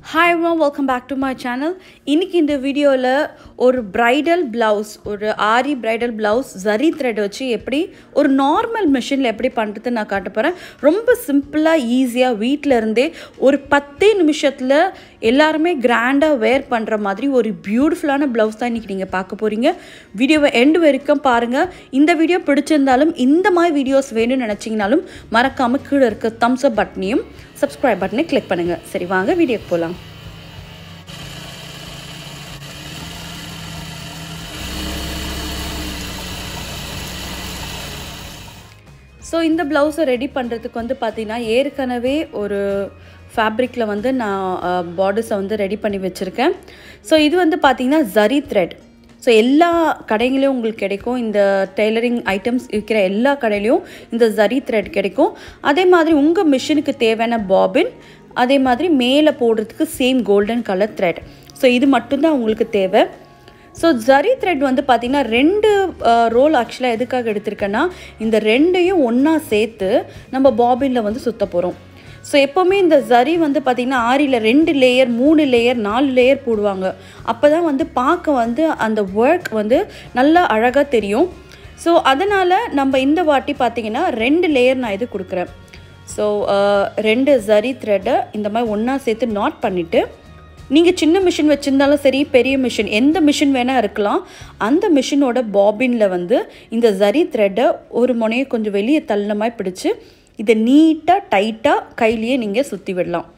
hi everyone welcome back to my channel இன்னைக்கு இந்த வீடியோவில் ஒரு பிரைடல் ப்ளவுஸ் ஒரு aari bridal blouse zari thread வச்சு எப்படி ஒரு நார்மல் மிஷினில் எப்படி பண்ணுறது நான் காட்ட போகிறேன் ரொம்ப சிம்பிளாக ஈஸியாக வீட்டில் இருந்தே ஒரு பத்தே நிமிஷத்தில் எல்லாருமே கிராண்டாக வேர் பண்ணுற மாதிரி ஒரு பியூட்டிஃபுல்லான ப்ளவுஸ் தான் இன்றைக்கி நீங்கள் பார்க்க போகிறீங்க வீடியோவை எண்டு வரைக்கும் பாருங்கள் இந்த வீடியோ பிடிச்சிருந்தாலும் இந்த மாதிரி வீடியோஸ் வேணும்னு நினச்சிங்கனாலும் மறக்காமல் கீழே இருக்க தம்ஸ் அப் பட்டனையும் சப்ஸ்கிரைப் பட்டனை கிளிக் பண்ணுங்கள் சரி வாங்க வீடியோக்கு போகலாம் ஸோ இந்த ப்ளவுஸை ரெடி பண்ணுறதுக்கு வந்து பார்த்தீங்கன்னா ஏற்கனவே ஒரு ஃபேப்ரிக்கில் வந்து நான் பார்டர்ஸை வந்து ரெடி பண்ணி வச்சுருக்கேன் ஸோ இது வந்து பார்த்தீங்கன்னா ஜரி த்ரெட் ஸோ எல்லா கடைகளையும் உங்களுக்கு கிடைக்கும் இந்த டெய்லரிங் ஐட்டம்ஸ் இருக்கிற எல்லா கடையிலையும் இந்த ஜரி த்ரெட் கிடைக்கும் அதே மாதிரி உங்கள் மிஷினுக்கு தேவையான பாபின் அதே மாதிரி மேலே போடுறதுக்கு same golden colour thread so இது மட்டும்தான் உங்களுக்கு தேவை ஸோ ஜரி த்ரெட் வந்து பார்த்திங்கன்னா ரெண்டு ரோல் ஆக்சுவலாக எதுக்காக எடுத்திருக்கேன்னா இந்த ரெண்டையும் ஒன்றா சேர்த்து நம்ம பாபினில் வந்து சுத்த போகிறோம் ஸோ எப்போவுமே இந்த ஜரி வந்து பார்த்திங்கன்னா ஆரியில் ரெண்டு லேயர் மூணு லேயர் நாலு லேயர் போடுவாங்க அப்போ தான் வந்து பார்க்க வந்து அந்த ஒர்க் வந்து நல்லா அழகாக தெரியும் ஸோ அதனால் நம்ம இந்த வாட்டி பார்த்திங்கன்னா ரெண்டு லேயர் நான் இது கொடுக்குறேன் ஸோ ரெண்டு ஜரி த்ரெட்டை இந்த மாதிரி ஒன்றா சேர்த்து நாட் பண்ணிவிட்டு நீங்கள் சின்ன மிஷின் வச்சுருந்தாலும் சரி பெரிய மிஷின் எந்த மிஷின் வேணால் இருக்கலாம் அந்த மிஷினோட பாபினில் வந்து இந்த ஜரி த்ரெட்டை ஒரு முனையை கொஞ்சம் வெளியே தள்ளின மாதிரி பிடிச்சி இதை நீட்டாக டைட்டாக கையிலேயே நீங்கள் சுற்றி விடலாம்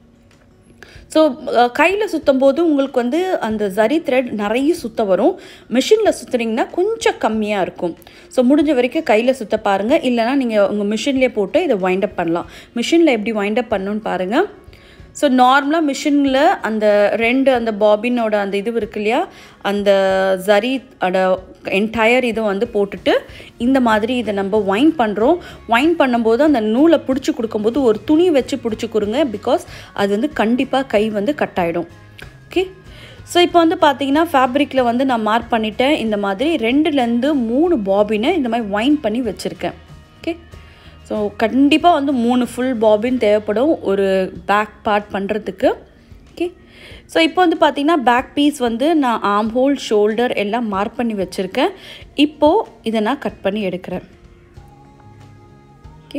ஸோ கையில் சுற்றும் போது உங்களுக்கு வந்து அந்த ஜரி த்ரெட் நிறைய சுத்த வரும் மிஷினில் சுற்றுனீங்கன்னா கொஞ்சம் கம்மியாக இருக்கும் ஸோ முடிஞ்ச வரைக்கும் கையில் சுற்ற பாருங்கள் இல்லைனா நீங்கள் உங்கள் மிஷின்லேயே போட்டு இதை வைண்டப் பண்ணலாம் மிஷினில் எப்படி வைண்டப் பண்ணணுன்னு பாருங்கள் ஸோ நார்மலாக மிஷினில் அந்த ரெண்டு அந்த பாபினோட அந்த இது இருக்கு இல்லையா அந்த ஜரி அட என்டையர் இதை வந்து போட்டுட்டு இந்த மாதிரி இதை நம்ம வைன் பண்ணுறோம் வைன் பண்ணும்போது அந்த நூலை பிடிச்சி கொடுக்கும்போது ஒரு துணி வச்சு பிடிச்சி கொடுங்க பிகாஸ் அது வந்து கண்டிப்பாக கை வந்து கட் ஆகிடும் ஓகே ஸோ இப்போ வந்து பார்த்தீங்கன்னா ஃபேப்ரிக்கில் வந்து நான் மார்க் பண்ணிட்டேன் இந்த மாதிரி ரெண்டுலேருந்து மூணு பாபினை இந்த மாதிரி வைன் பண்ணி வச்சுருக்கேன் ஓகே ஸோ கண்டிப்பாக வந்து மூணு ஃபுல் பாபின் தேவைப்படும் ஒரு பேக் பார்ட் பண்ணுறதுக்கு ஓகே ஸோ இப்போ வந்து பார்த்திங்கன்னா பேக் பீஸ் வந்து நான் ஆம் ஹோல் ஷோல்டர் எல்லாம் மார்க் பண்ணி வச்சுருக்கேன் இப்போது இதை நான் கட் பண்ணி எடுக்கிறேன் ஓகே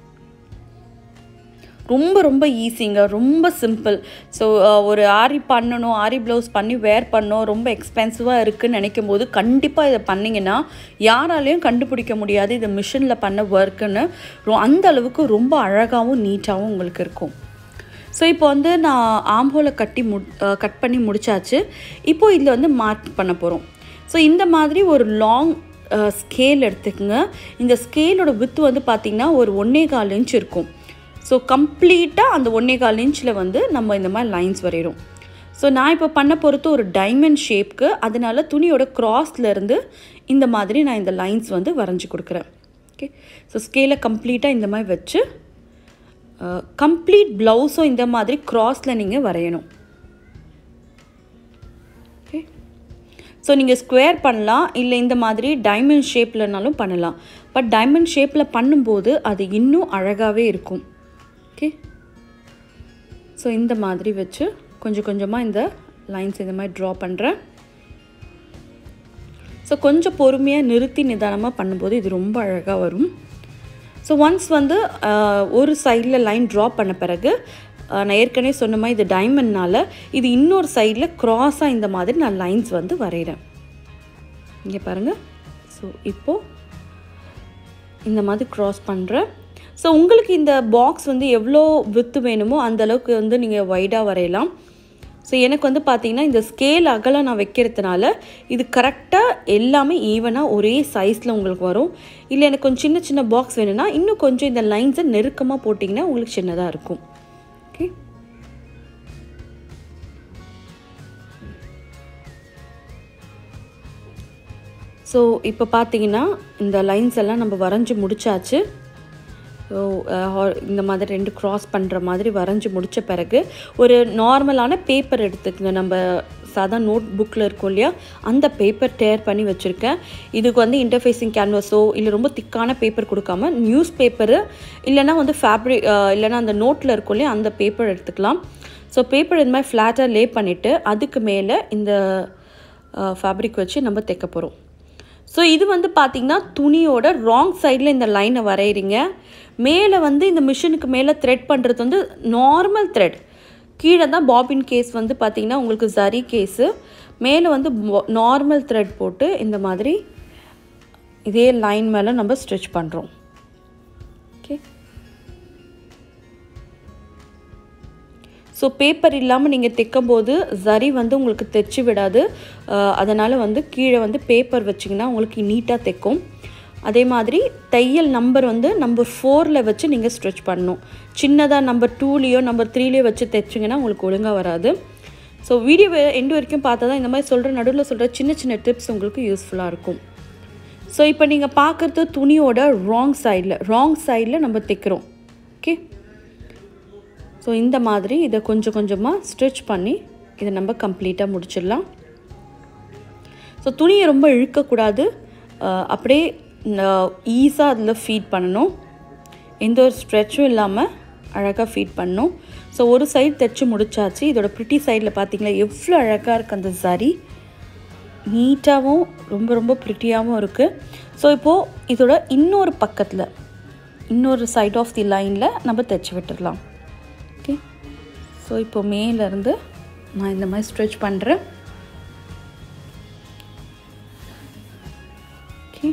ரொம்ப ரொம்ப ஈஸிங்க ரொம்ப சிம்பிள் ஸோ ஒரு ஆரி பண்ணணும் ஆரி ப்ளவுஸ் பண்ணி வேர் பண்ணணும் ரொம்ப எக்ஸ்பென்சிவாக இருக்குதுன்னு நினைக்கும் போது கண்டிப்பாக இதை பண்ணிங்கன்னா யாராலையும் கண்டுபிடிக்க முடியாது இது மிஷினில் பண்ண ஒர்க்குன்னு அந்த அளவுக்கு ரொம்ப அழகாகவும் நீட்டாகவும் உங்களுக்கு இருக்கும் ஸோ இப்போ வந்து நான் ஆம்போலை கட்டி மு கட் பண்ணி முடிச்சாச்சு இப்போது இதில் வந்து மார்க் பண்ண போகிறோம் ஸோ இந்த மாதிரி ஒரு லாங் ஸ்கேல் எடுத்துக்கோங்க இந்த ஸ்கேலோட வித்து வந்து பார்த்திங்கன்னா ஒரு ஒன்றே கால் இன்ச் இருக்கும் ஸோ கம்ப்ளீட்டாக அந்த ஒன்றே கால் இன்ச்சில் வந்து நம்ம இந்த மாதிரி லைன்ஸ் வரைகிறோம் ஸோ நான் இப்போ பண்ண பொறுத்து ஒரு டைமண்ட் ஷேப்க்கு அதனால துணியோட க்ராஸ்லேருந்து இந்த மாதிரி நான் இந்த லைன்ஸ் வந்து வரைஞ்சி கொடுக்குறேன் ஓகே ஸோ ஸ்கேலை கம்ப்ளீட்டாக இந்த மாதிரி வச்சு கம்ப்ளீட் ப்ளவுஸும் இந்த மாதிரி க்ராஸில் நீங்கள் வரையணும் ஓகே ஸோ நீங்கள் ஸ்கொயர் பண்ணலாம் இல்லை இந்த மாதிரி டைமண்ட் ஷேப்லனாலும் பண்ணலாம் பட் டைமண்ட் ஷேப்பில் பண்ணும்போது அது இன்னும் அழகாகவே இருக்கும் ஓகே ஸோ இந்த மாதிரி வச்சு கொஞ்சம் கொஞ்சமாக இந்த லைன்ஸ் இந்த மாதிரி ட்ரா பண்ணுறேன் ஸோ கொஞ்சம் பொறுமையாக நிறுத்தி நிதானமாக பண்ணும்போது இது ரொம்ப அழகாக வரும் ஸோ ஒன்ஸ் வந்து ஒரு சைடில் லைன் ட்ரா பண்ண பிறகு நான் ஏற்கனவே சொன்ன மாதிரி இது டைமண்ட்னால் இது இன்னொரு சைடில் க்ராஸாக இந்த மாதிரி நான் லைன்ஸ் வந்து வரைகிறேன் இங்கே பாருங்கள் ஸோ இப்போது இந்த மாதிரி க்ராஸ் பண்ணுறேன் ஸோ உங்களுக்கு இந்த பாக்ஸ் வந்து எவ்வளோ வித்து வேணுமோ அந்தளவுக்கு வந்து நீங்கள் வைடாக வரையலாம் ஸோ எனக்கு வந்து பார்த்திங்கன்னா இந்த ஸ்கேல் அகலம் நான் வைக்கிறதுனால இது கரெக்டாக எல்லாமே ஈவனாக ஒரே சைஸில் உங்களுக்கு வரும் இல்லை எனக்கு கொஞ்சம் சின்ன சின்ன பாக்ஸ் வேணும்னா இன்னும் கொஞ்சம் இந்த லைன்ஸை நெருக்கமாக போட்டிங்கன்னா உங்களுக்கு சின்னதாக இருக்கும் ஓகே ஸோ இப்போ பார்த்தீங்கன்னா இந்த லைன்ஸ் எல்லாம் நம்ம வரைஞ்சி முடிச்சாச்சு ஸோ இந்த மாதிரி ரெண்டு க்ராஸ் பண்ணுற மாதிரி வரைஞ்சி முடித்த பிறகு ஒரு நார்மலான பேப்பர் எடுத்துக்கங்க நம்ம சாதா நோட் புக்கில் இருக்கும் இல்லையா அந்த பேப்பர் டேர் பண்ணி வச்சுருக்கேன் இதுக்கு வந்து இன்டர்ஃபேஸிங் கேன்வஸோ இல்லை ரொம்ப திக்கான பேப்பர் கொடுக்காம நியூஸ் பேப்பரு இல்லைனா வந்து ஃபேப்ரிக் இல்லைனா அந்த நோட்டில் இருக்கும் இல்லையா அந்த பேப்பர் எடுத்துக்கலாம் ஸோ பேப்பர் இந்த மாதிரி ஃப்ளாட்டாக லே பண்ணிவிட்டு அதுக்கு மேலே இந்த ஃபேப்ரிக் வச்சு நம்ம தைக்க போகிறோம் ஸோ இது வந்து பார்த்திங்கன்னா துணியோட ராங் சைடில் இந்த லைனை வரைகிறீங்க மேலே வந்து இந்த மிஷினுக்கு மேலே த்ரெட் பண்ணுறது வந்து நார்மல் த்ரெட் கீழே தான் பாபின் கேஸ் வந்து பார்த்திங்கன்னா உங்களுக்கு சரி கேஸு மேலே வந்து நார்மல் த்ரெட் போட்டு இந்த மாதிரி இதே லைன் மேலே நம்ம ஸ்டிச் பண்ணுறோம் ஓகே ஸோ பேப்பர் இல்லாமல் நீங்கள் தைக்கும்போது சரி வந்து உங்களுக்கு தைச்சி விடாது அதனால் வந்து கீழே வந்து பேப்பர் வச்சிங்கன்னா உங்களுக்கு நீட்டாக தைக்கும் அதே மாதிரி தையல் நம்பர் வந்து நம்பர் ஃபோரில் வச்சு நீங்கள் ஸ்ட்ரெச் பண்ணணும் சின்னதாக நம்பர் டூலேயோ நம்பர் த்ரீலேயோ வச்சு தைச்சிங்கன்னா உங்களுக்கு ஒழுங்காக வராது ஸோ வீடியோ எண்டு வரைக்கும் பார்த்தா தான் இந்த மாதிரி சொல்கிற நடுவில் சொல்கிற சின்ன சின்ன டிப்ஸ் உங்களுக்கு யூஸ்ஃபுல்லாக இருக்கும் ஸோ இப்போ நீங்கள் பார்க்குறது துணியோட ராங் சைடில் ராங் சைடில் நம்ம தைக்கிறோம் ஓகே ஸோ இந்த மாதிரி இதை கொஞ்சம் கொஞ்சமாக ஸ்டிச் பண்ணி இதை நம்ம கம்ப்ளீட்டாக முடிச்சிடலாம் ஸோ துணியை ரொம்ப இழுக்கக்கூடாது அப்படியே ஈஸாக அதில் ஃபீட் பண்ணணும் எந்த ஒரு ஸ்ட்ரெச்சும் இல்லாமல் அழகாக ஃபீட் பண்ணணும் ஸோ ஒரு சைடு தைச்சி முடிச்சாச்சு இதோட ப்ரிட்டி சைடில் பார்த்தீங்களா எவ்வளோ அழகாக இருக்குது அந்த சரி நீட்டாகவும் ரொம்ப ரொம்ப ப்ரிட்டியாகவும் இருக்குது ஸோ இப்போது இதோட இன்னொரு பக்கத்தில் இன்னொரு சைட் ஆஃப் தி லைனில் நம்ம தைச்சி விட்டுடலாம் ஓகே ஸோ இப்போ மேலேருந்து நான் இந்த மாதிரி ஸ்ட்ரெச் பண்ணுறேன் ஓகே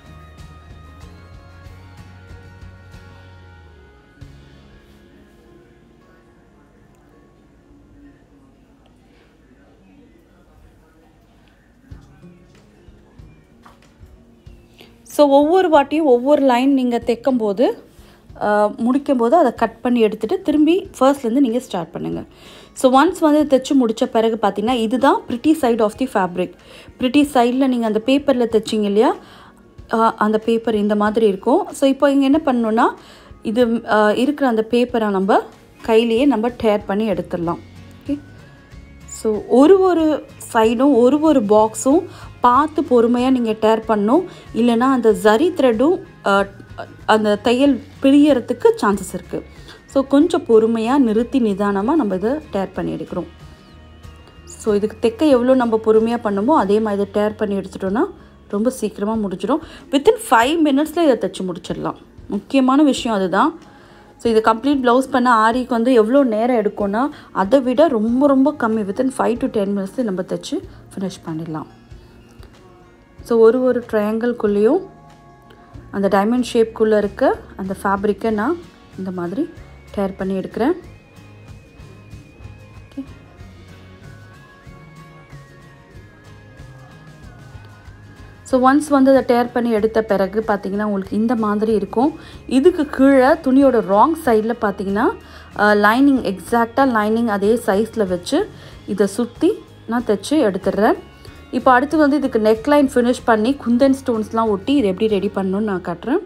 ஸோ ஒவ்வொரு வாட்டியும் ஒவ்வொரு லைன் நீங்கள் தைக்கும்போது முடிக்கும் போது அதை கட் பண்ணி எடுத்துகிட்டு திரும்பி ஃபர்ஸ்ட்லேருந்து நீங்கள் ஸ்டார்ட் பண்ணுங்கள் ஸோ ஒன்ஸ் வந்து தைச்சி முடித்த பிறகு பார்த்தீங்கன்னா இதுதான் pretty side of the fabric pretty சைடில் நீங்கள் அந்த பேப்பரில் தைச்சிங்க இல்லையா அந்த பேப்பர் இந்த மாதிரி இருக்கும் ஸோ இப்போ இங்கே என்ன பண்ணணுன்னா இது இருக்கிற அந்த பேப்பரை நம்ம கையிலேயே நம்ம டேர் பண்ணி எடுத்துடலாம் ஓகே ஸோ ஒரு ஒரு சைடும் ஒரு ஒரு பாக்ஸும் பார்த்து பொறுமையாக நீங்கள் டேர் பண்ணணும் இல்லைனா அந்த ஜரி த்ரெட்டும் அந்த தையல் பிரியறதுக்கு சான்சஸ் இருக்குது ஸோ கொஞ்சம் பொறுமையாக நிறுத்தி நிதானமாக நம்ம இதை டேர் பண்ணி எடுக்கிறோம் ஸோ இதுக்கு தைக்க எவ்வளோ நம்ம பொறுமையாக பண்ணுமோ அதே மாதிரி இதை டேர் பண்ணி எடுத்துட்டோன்னா ரொம்ப சீக்கிரமாக முடிஞ்சிடும் வித்தின் ஃபைவ் மினிட்ஸில் இதை தைச்சி முடிச்சிடலாம் முக்கியமான விஷயம் அதுதான் ஸோ இது கம்ப்ளீட் ப்ளவுஸ் பண்ண ஆரிக்கு வந்து எவ்வளோ நேரம் எடுக்கும்னா அதை விட ரொம்ப ரொம்ப கம்மி வித்தின் ஃபைவ் டு டென் மினிட்ஸில் நம்ம தைச்சி ஃபினிஷ் பண்ணிடலாம் ஸோ ஒரு ஒரு ட்ரையாங்கிள்குள்ளேயும் அந்த டைமண்ட் ஷேப்குள்ளே இருக்க அந்த ஃபேப்ரிக்கை நான் இந்த மாதிரி டேர் பண்ணி எடுக்கிறேன் ஸோ ஒன்ஸ் வந்து அதை டேர் பண்ணி எடுத்த பிறகு பார்த்தீங்கன்னா உங்களுக்கு இந்த மாதிரி இருக்கும் இதுக்கு கீழே துணியோட ராங் சைடில் பார்த்தீங்கன்னா லைனிங் எக்ஸாக்டாக லைனிங் அதே சைஸில் வச்சு இதை சுற்றி நான் தைச்சி எடுத்துடுறேன் இப்போ அடுத்து வந்து இதுக்கு நெக் லைன் ஃபினிஷ் பண்ணி குந்தன் ஸ்டோன்ஸ்லாம் ஒட்டி இது எப்படி ரெடி பண்ணணும்னு நான் காட்டுறேன்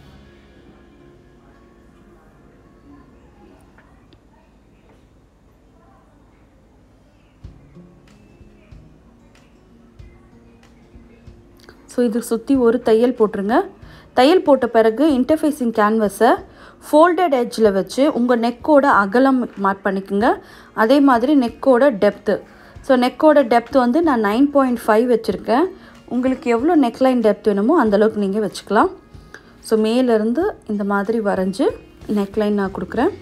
ஸோ இது சுற்றி ஒரு தையல் போட்டுருங்க தையல் போட்ட பிறகு இன்டர்ஃபேஸிங் கேன்வஸை ஃபோல்டட் எட்ஜில் வச்சு உங்கள் நெக்கோட அகலம் மார்க் பண்ணிக்கோங்க அதே மாதிரி நெக்கோட டெப்த்து ஸோ நெக்கோட டெப்த் வந்து நான் நைன் பாயிண்ட் ஃபைவ் வச்சுருக்கேன் உங்களுக்கு எவ்வளோ நெக்லைன் டெப்த் வேணுமோ அந்தளவுக்கு நீங்கள் வச்சுக்கலாம் ஸோ மேலேருந்து இந்த மாதிரி வரைஞ்சி நெக்லைன் நான் கொடுக்குறேன்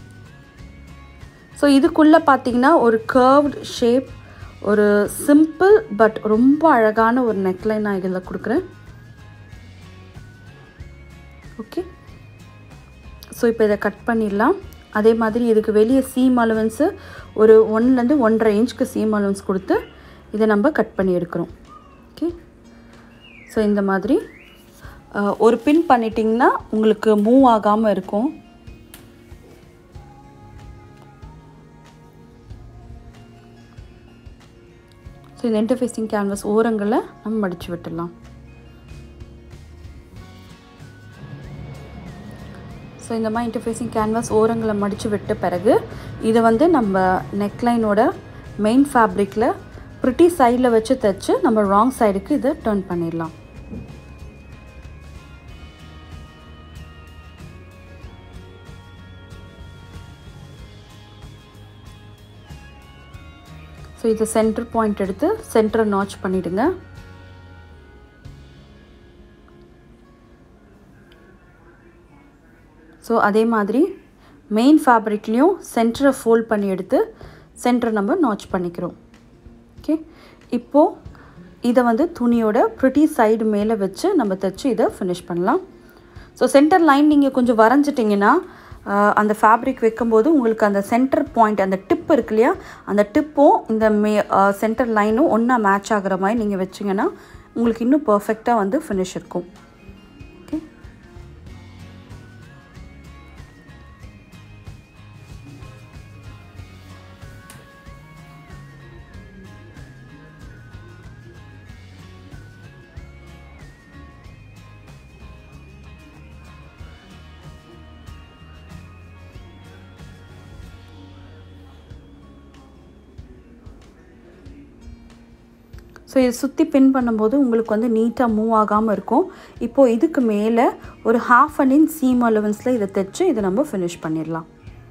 ஸோ இதுக்குள்ளே பார்த்தீங்கன்னா ஒரு கர்வ்டு ஷேப் ஒரு சிம்பிள் பட் ரொம்ப அழகான ஒரு நெக்லைன் நான் இதில் கொடுக்குறேன் ஓகே ஸோ இப்போ இதை கட் பண்ணிடலாம் அதே மாதிரி இதுக்கு வெளியே சீம் அலவன்ஸு ஒரு ஒன்லேருந்து ஒன்றரை இன்ச்சுக்கு சீம் அலவன்ஸ் கொடுத்து இதை நம்ம கட் பண்ணி எடுக்கிறோம் ஓகே ஸோ இந்த மாதிரி ஒரு பின் பண்ணிட்டிங்கன்னா உங்களுக்கு மூவ் ஆகாமல் இருக்கும் ஸோ இந்த இன்டர்ஃபேஸிங் கேன்வஸ் ஓரங்களை நம்ம மடித்து விட்டுடலாம் ஸோ இந்த மாதிரி இன்டர்ஃபேஸிங் கேன்வாஸ் ஓரங்களை மடித்து விட்ட பிறகு இதை வந்து நம்ம நெக்லைனோட மெயின் ஃபேப்ரிக்கில் ப்ரிட்டி சைடில் வச்சு தைச்சு நம்ம ராங் சைடுக்கு இதை டர்ன் பண்ணிடலாம் ஸோ இது சென்டர் பாயிண்ட் எடுத்து சென்டரை நாச் பண்ணிவிடுங்க ஸோ அதே மாதிரி மெயின் ஃபேப்ரிக்லேயும் சென்டரை ஃபோல்ட் பண்ணி எடுத்து சென்டரை நம்ம நாச் பண்ணிக்கிறோம் ஓகே இப்போது இதை வந்து துணியோட ப்ரிட்டி சைடு மேலே வச்சு நம்ம தைச்சு இதை ஃபினிஷ் பண்ணலாம் ஸோ சென்டர் லைன் நீங்கள் கொஞ்சம் வரைஞ்சிட்டிங்கன்னா அந்த ஃபேப்ரிக் வைக்கும்போது உங்களுக்கு அந்த சென்டர் பாயிண்ட் அந்த டிப் இருக்கு இல்லையா அந்த டிப்பும் இந்த மே சென்டர் லைனும் ஒன்றா மேட்ச் ஆகிற மாதிரி நீங்கள் வச்சிங்கன்னா உங்களுக்கு இன்னும் பர்ஃபெக்டாக வந்து ஃபினிஷ் இருக்கும் ஓகே ஸோ இதை சுற்றி பின் பண்ணும்போது உங்களுக்கு வந்து நீட்டாக மூவ் ஆகாமல் இருக்கும் இப்போது இதுக்கு மேலே ஒரு ஹாஃப் அன் இன்ச் சீம் அலவன்ஸில் இதை தைச்சு இதை நம்ம ஃபினிஷ் பண்ணிடலாம்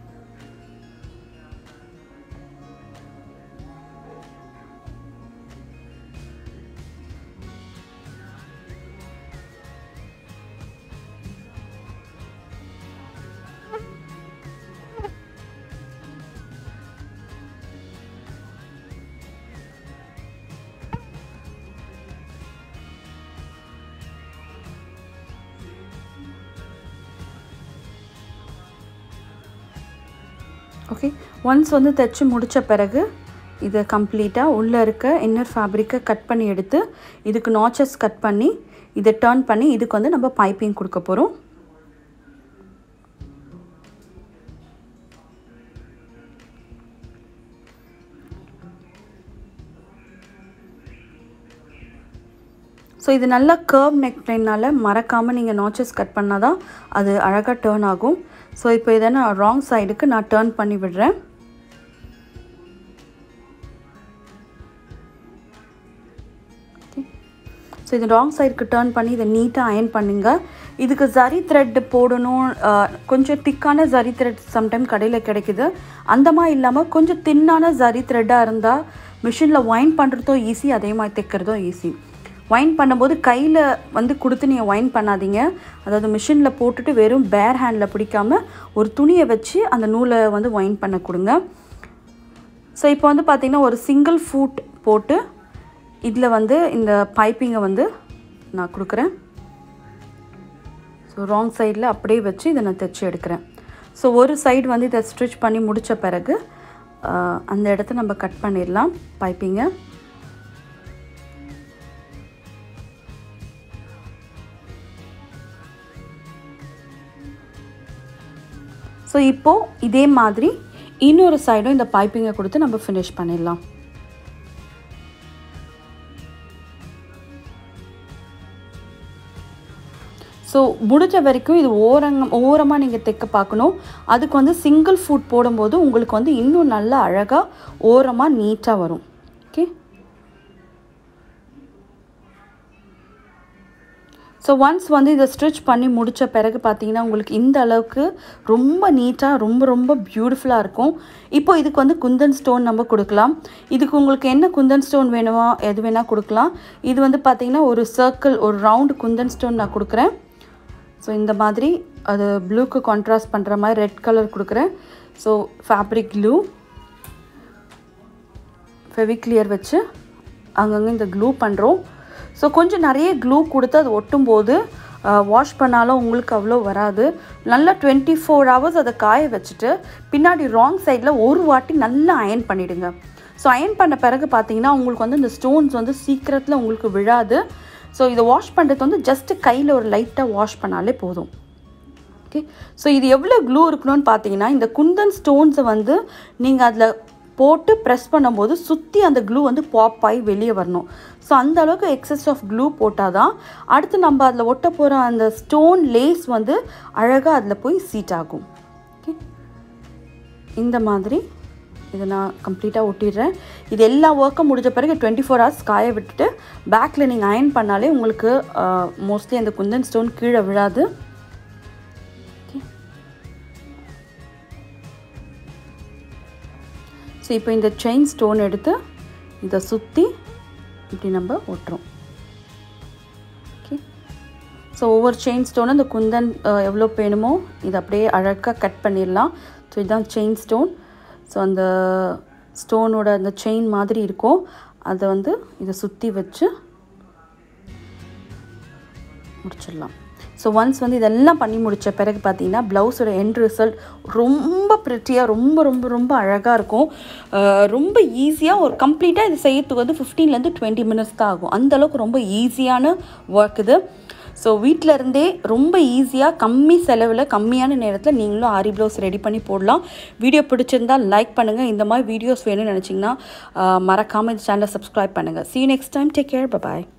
ஓகே ஒன்ஸ் வந்து தைச்சு முடித்த பிறகு இதை கம்ப்ளீட்டாக உள்ளே இருக்க இன்னர் ஃபேப்ரிக்கை கட் பண்ணி எடுத்து இதுக்கு நாச்சஸ் கட் பண்ணி இதை டேர்ன் பண்ணி இதுக்கு வந்து நம்ம பைப்பிங் கொடுக்க போகிறோம் ஸோ இது நல்லா கர்வ் நெக் லைனால் மறக்காமல் நீங்கள் நாச்சஸ் கட் பண்ணால் தான் அது அழகாக டேர்ன் ஆகும் ஸோ இப்போ இதை நான் ராங் சைடுக்கு நான் டேர்ன் பண்ணி விடுறேன் ஸோ இது ராங் சைடுக்கு டேர்ன் பண்ணி இதை நீட்டாக அயன் பண்ணுங்க இதுக்கு ஜரி த்ரெட் போடணும் கொஞ்சம் திக்கான ஜரி த்ரெட் சம்டைம் கடையில் கிடைக்குது அந்த மாதிரி இல்லாமல் கொஞ்சம் தின்னான ஜரி த்ரெட்டாக இருந்தால் மிஷினில் ஒயின் பண்ணுறதும் ஈஸி அதே மாதிரி தைக்கிறதும் ஈஸி ஒயின் பண்ணும்போது கையில் வந்து கொடுத்து நீங்கள் ஒயின் பண்ணாதீங்க அதாவது மிஷினில் போட்டுட்டு வெறும் பேர் ஹேண்டில் பிடிக்காம ஒரு துணியை வச்சு அந்த நூலை வந்து ஒயின் பண்ண கொடுங்க ஸோ இப்போ வந்து பார்த்திங்கன்னா ஒரு சிங்கிள் ஃபூட் போட்டு இதில் வந்து இந்த பைப்பிங்கை வந்து நான் கொடுக்குறேன் ஸோ ராங் சைடில் அப்படியே வச்சு இதை நான் தைச்சி எடுக்கிறேன் ஸோ ஒரு சைடு வந்து இதை ஸ்டிச் பண்ணி முடித்த பிறகு அந்த இடத்த நம்ம கட் பண்ணிடலாம் பைப்பிங்கை ஸோ இப்போது இதே மாதிரி இன்னொரு சைடும் இந்த பைப்பிங்கை கொடுத்து நம்ம ஃபினிஷ் பண்ணிடலாம் ஸோ முடிஞ்ச வரைக்கும் இது ஓரங்க ஓரமாக நீங்கள் தைக்க பார்க்கணும் அதுக்கு வந்து சிங்கிள் ஃபுட் போடும்போது உங்களுக்கு வந்து இன்னும் நல்லா அழகாக ஓரமாக நீட்டாக வரும் ஓகே ஸோ ஒன்ஸ் வந்து இதை ஸ்டிச் பண்ணி முடித்த பிறகு பார்த்தீங்கன்னா உங்களுக்கு இந்த அளவுக்கு ரொம்ப நீட்டாக ரொம்ப ரொம்ப பியூட்டிஃபுல்லாக இருக்கும் இப்போ இதுக்கு வந்து குந்தன் ஸ்டோன் நம்ம கொடுக்கலாம் இதுக்கு உங்களுக்கு என்ன குந்தன் ஸ்டோன் வேணுமோ எது வேணால் கொடுக்கலாம் இது வந்து பார்த்திங்கன்னா ஒரு சர்க்கிள் ஒரு ரவுண்டு குந்தன் ஸ்டோன் நான் கொடுக்குறேன் ஸோ இந்த மாதிரி அது ப்ளூக்கு கான்ட்ராஸ்ட் பண்ணுற மாதிரி ரெட் கலர் கொடுக்குறேன் ஸோ ஃபேப்ரிக் க்ளூ ஃபெவிக்ளியர் வச்சு அங்கங்கே இந்த க்ளூ பண்ணுறோம் ஸோ கொஞ்சம் நிறைய க்ளூ கொடுத்து அது ஒட்டும் போது வாஷ் பண்ணாலும் உங்களுக்கு அவ்வளோ வராது நல்லா டுவெண்ட்டி ஃபோர் ஹவர்ஸ் அதை காய வச்சுட்டு பின்னாடி ராங் சைடில் ஒரு வாட்டி நல்லா அயன் பண்ணிவிடுங்க ஸோ அயன் பண்ண பிறகு பார்த்தீங்கன்னா உங்களுக்கு வந்து இந்த ஸ்டோன்ஸ் வந்து சீக்கிரத்தில் உங்களுக்கு விழாது ஸோ இதை வாஷ் பண்ணுறது வந்து ஜஸ்ட்டு கையில் ஒரு லைட்டாக வாஷ் பண்ணாலே போதும் ஓகே ஸோ இது எவ்வளோ க்ளூ இருக்கணும்னு பார்த்தீங்கன்னா இந்த குந்தன் ஸ்டோன்ஸை வந்து நீங்கள் அதில் போட்டு ப்ரெஸ் பண்ணும்போது சுற்றி அந்த க்ளூ வந்து பாப் ஆகி வெளியே வரணும் ஸோ அந்த அளவுக்கு எக்ஸஸ் ஆஃப் க்ளூ போட்டால் தான் அடுத்து நம்ம அதில் ஒட்ட போகிற அந்த ஸ்டோன் லேஸ் வந்து அழகாக அதில் போய் சீட் ஆகும் ஓகே இந்த மாதிரி இதை நான் கம்ப்ளீட்டாக ஒட்டிடுறேன் இது எல்லா ஒர்க்கும் முடிஞ்ச பிறகு டுவெண்ட்டி ஃபோர் ஹவர்ஸ் காய விட்டுட்டு பேக்கில் நீங்கள் அயன் பண்ணாலே உங்களுக்கு மோஸ்ட்லி அந்த குந்தன் ஸ்டோன் கீழே விழாது ஸோ இப்போ இந்த செயின் ஸ்டோன் எடுத்து இதை சுற்றி இப்படி நம்ம ஒட்டுறோம் ஓகே ஸோ ஒவ்வொரு செயின் ஸ்டோனும் அந்த குந்தன் அஹ், எவ்வளோ வேணுமோ இதை அப்படியே அழகாக கட் பண்ணிடலாம் ஸோ இதுதான் செயின் ஸ்டோன் ஸோ அந்த ஸ்டோனோட அந்த செயின் மாதிரி இருக்கும் அதை வந்து இதை சுற்றி வச்சு முடிச்சிடலாம் ஸோ ஒன்ஸ் வந்து இதெல்லாம் பண்ணி முடித்த பிறகு பார்த்தீங்கன்னா ப்ளவுஸோட எண்ட் ரிசல்ட் ரொம்ப ப்ரிட்டியாக ரொம்ப ரொம்ப ரொம்ப அழகாக இருக்கும் அஹ் ரொம்ப ஈஸியாக ஒரு கம்ப்ளீட்டாக இது செய்யறதுக்கு வந்து ஃபிஃப்டீன்லேருந்து டுவெண்ட்டி மினிட்ஸ் தான் ஆகும் அந்த அளவுக்கு ரொம்ப ஈஸியான ஒர்க் இது ஸோ வீட்டில் இருந்தே ரொம்ப ஈஸியாக கம்மி செலவில் கம்மியான நேரத்தில் நீங்களும் ஆரி ப்ளவுஸ் ரெடி பண்ணி போடலாம் வீடியோ பிடிச்சிருந்தால் லைக் பண்ணுங்கள் இந்த மாதிரி வீடியோஸ் வேணும்னு நினச்சிங்கன்னா மறக்காமல் இந்த சேனலை சப்ஸ்கிரைப் பண்ணுங்கள் see you next time take care bye bye